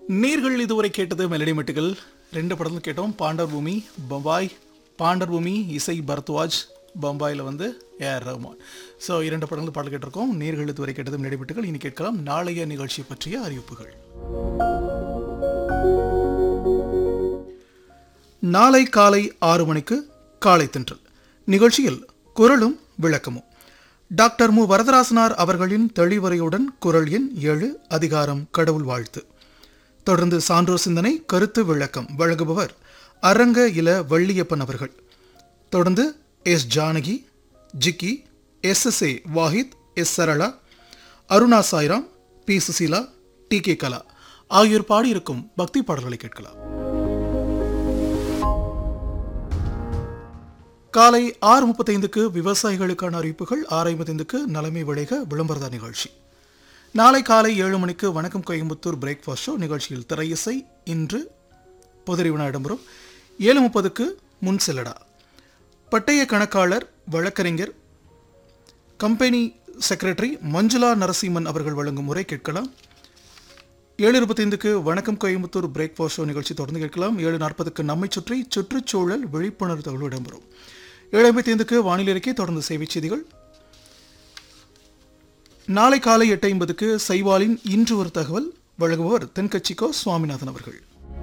நீர்கள் இதுவரை கேட்டது மெலடி மெட்டுகள் ரெண்டு படத்தில் கேட்டோம் பாண்டர் பூமி பம்பாய் பாண்டர் பூமி இசை பரத்வாஜ் பம்பாயில் வந்து ஏஆர் ரஹ்மான் ஸோ இரண்டு படங்கள் பாடல் கேட்டிருக்கோம் நீர்கள் இதுவரை கேட்டது மெலடி மெட்டுகள் இனி கேட்கலாம் நாளைய நிகழ்ச்சி பற்றிய அறிவிப்புகள் நாளை காலை ஆறு மணிக்கு காலை தென்றல் நிகழ்ச்சியில் குரலும் விளக்கமும் டாக்டர் மு வரதராசனார் அவர்களின் தெளிவரையுடன் குரல் எண் ஏழு அதிகாரம் கடவுள் வாழ்த்து தொடர்ந்து சான்றோர் சிந்தனை கருத்து விளக்கம் வழங்குபவர் அரங்க இல வள்ளியப்பன் அவர்கள் தொடர்ந்து S Janaki Jikki S S A Wahid S Sarala Aruna Sairam P Susheela T K Kala ஆகியோர் பாடியிருக்கும் பக்தி பாடல்களை கேட்கலாம் காலை ஆறு முப்பத்தைந்துக்கு விவசாயிகளுக்கான அறிவிப்புகள் ஆறு ஐம்பத்தைந்துக்கு நலமை விளைக விளம்பரத நிகழ்ச்சி நாளை காலை ஏழு மணிக்கு வணக்கம் கோயம்புத்தூர் பிரேக்ஃபாஸ்ட் ஷோ நிகழ்ச்சியில் திரையிசை இன்று பொதுறிவினா இடம்பெறும் ஏழு முப்பதுக்கு முன் செல்லடா பட்டய கணக்காளர் வழக்கறிஞர் கம்பெனி செக்ரட்டரி மஞ்சுளா நரசிம்மன் அவர்கள் வழங்கும் முறை கேட்கலாம் ஏழு இருபத்தைந்துக்கு வணக்கம் கோயம்புத்தூர் பிரேக்ஃபாஸ்ட் ஷோ நிகழ்ச்சி தொடர்ந்து கேட்கலாம் ஏழு நாற்பதுக்கு நம்மை சுற்றி சுற்றுச்சூழல் விழிப்புணர்வு தகவல் இடம்பெறும் ஏழு ஐம்பத்தைந்துக்கு வானிலை அறிக்கை தொடர்ந்து செய்திச் செய்திகள் நாளை காலை எட்டு ஐம்பதுக்கு சைவாலின் இன்று ஒரு தகவல் வழங்குபவர் தென்கட்சிக்கோ சுவாமிநாதன் அவர்கள்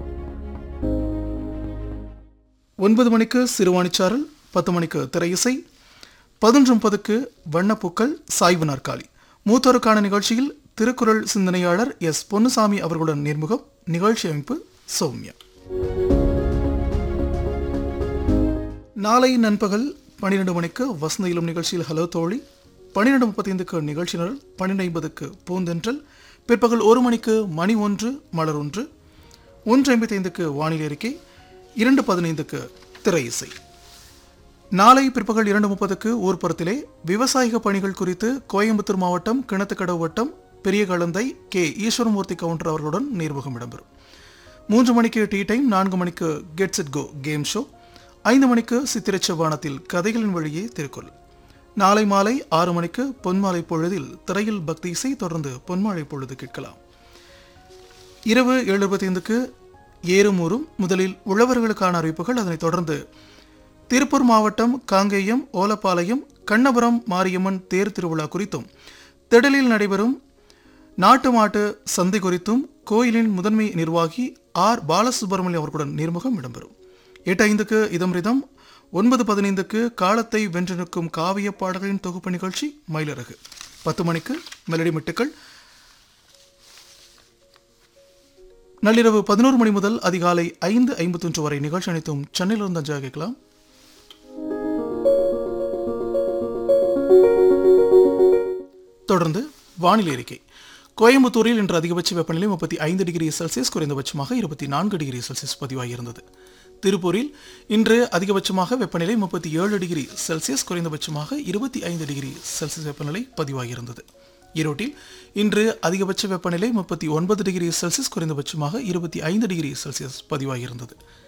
ஒன்பது மணிக்கு சிறுவாணிச்சாரல் பத்து மணிக்கு திரையிசை பதினொன்று முப்பதுக்கு வண்ணப்பூக்கள் சாய்வு நாற்காலி மூத்தோருக்கான நிகழ்ச்சியில் திருக்குறள் சிந்தனையாளர் எஸ் பொன்னுசாமி அவர்களுடன் நேர்முகம் நிகழ்ச்சி அமைப்பு சௌமியா நாளை நண்பகல் பன்னிரெண்டு மணிக்கு வசந்த இளம் நிகழ்ச்சியில் ஹலோ தோழி பன்னிரெண்டு முப்பத்தைந்துக்கு நிகழ்ச்சி நிரல் பன்னிரெண்டு ஐம்பதுக்கு பூந்தென்றல் பிற்பகல் ஒரு மணிக்கு மணி ஒன்று மலர் ஒன்று ஒன்று ஐம்பத்தைந்துக்கு வானிலை அறிக்கை இரண்டு பதினைந்துக்கு திரை இசை நாளை பிற்பகல் இரண்டு முப்பதுக்கு ஊர்ப்புறத்திலே விவசாயிக பணிகள் குறித்து கோயம்புத்தூர் மாவட்டம் கிணத்துக்கடவு வட்டம் பெரிய கலந்தை கே ஈஸ்வரமூர்த்தி கவுண்டர் அவர்களுடன் நேர்முகம் இடம்பெறும் மூன்று மணிக்கு டீ டைம் நான்கு மணிக்கு get set go game show ஐந்து மணிக்கு சித்திரச் செவ்வானத்தில் கதைகளின் வழியே திருக்குறள் நாளை மாலை ஆறு மணிக்கு பொன்மாலை பொழுதில் திரையில் பக்தி இசை தொடர்ந்து பொன்மாலை பொழுது கேட்கலாம் இரவு ஏழு இருபத்தைந்துக்கு ஏறுமூறும் முதலில் உழவர்களுக்கான அறிவிப்புகள் அதனைத் தொடர்ந்து திருப்பூர் மாவட்டம் காங்கேயம் ஓலப்பாளையம் கண்ணபுரம் மாரியம்மன் தேர் திருவிழா குறித்தும் திடலில் நடைபெறும் நாட்டு மாட்டு சந்தை குறித்தும் கோயிலின் முதன்மை நிர்வாகி ஆர் பாலசுப்ரமணியம் அவர்களுடன் நேர்முகம் இடம்பெறும் எட்டு ஐந்துக்கு இதம் ரிதம் ஒன்பது பதினைந்துக்கு காலத்தை வென்று நிற்கும் காவிய பாடல்களின் தொகுப்பு நிகழ்ச்சி மயிலரகு பத்து மணிக்கு மெலடி மெட்டுக்கள் நள்ளிரவு பதினோரு மணி முதல் அதிகாலை ஐந்து ஐம்பத்தொன்று வரை நிகழ்ச்சி அனைத்தும் சென்னையிலிருந்து அஞ்சா கேட்கலாம் தொடர்ந்து வானிலை அறிக்கை கோயம்புத்தூரில் இன்று அதிகபட்ச வெப்பநிலை முப்பத்தி ஐந்து டிகிரி செல்சியஸ் குறைந்தபட்சமாக இருபத்தி நான்கு டிகிரி செல்சியஸ் பதிவாகியிருந்தது திருப்பூரில் இன்று அதிகபட்சமாக வெப்பநிலை முப்பத்தி ஏழு டிகிரி செல்சியஸ் குறைந்தபட்சமாக இருபத்தி ஐந்து டிகிரி செல்சியஸ் வெப்பநிலை பதிவாகியிருந்தது ஈரோட்டில் இன்று அதிகபட்ச வெப்பநிலை முப்பத்தி ஒன்பது டிகிரி செல்சியஸ் குறைந்தபட்சமாக இருபத்தி ஐந்து டிகிரி செல்சியஸ் பதிவாகியிருந்தது